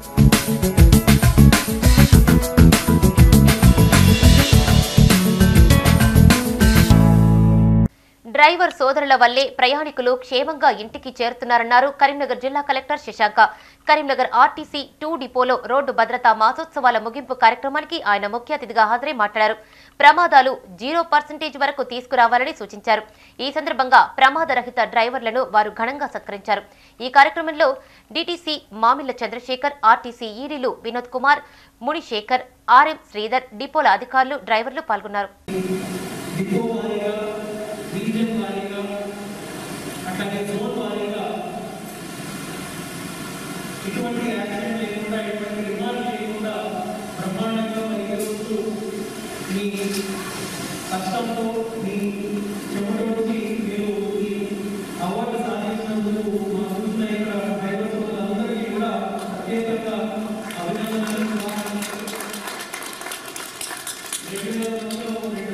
driver సోదరుల వల్లే ప్రయాణికులు క్షేమంగా ఇంటికి చేరుతున్నారన్నారు కరీంనగర్ జిల్లా collector Shashanka Karimnagar RTC two డిపోలో రోడ్డు భద్రతా మాసోత్సవాల ముగింపు కార్యక్రమానికి ఆయన ముఖ్య అతిథిగా హాజరై మాట్లాడారు ప్రమాదాలు జీరో పర్సెంటేజ్ వరకు తీసుకురావాలని సూచించారు ఈ సందర్భంగా ప్రమాదరహిత డ్రైవర్లను వారు ఘనంగా సత్కరించారు ఈ కార్యక్రమంలో డీటీసీ మామిళ్ల చంద్రశేఖర్ ఆర్టీసీ ఈడీలు వినోద్ కుమార్ మునిశేఖర్ ఆర్ఎం శ్రీధర్ డిపోల అధికారులు డ్రైవర్లు పాల్గొన్నారు డిపో వారీగా రీజన్ వారీగా అట్లాగే జోన్ వారీగా ఎటువంటి యాక్సిడెంట్ లేకుండా ఎటువంటి రిమాండ్ లేకుండా బ్రహ్మాండంగా మరి ఈరోజు మీ కష్టంతో మీ చెమటోటి మీరు ఈ అవార్డు సాధించినందుకు మా చూసిన ఇక్కడ డ్రైవర్ సోదరులందరికీ కూడా ప్రత్యేకంగా అభినందనలు రెండు వేల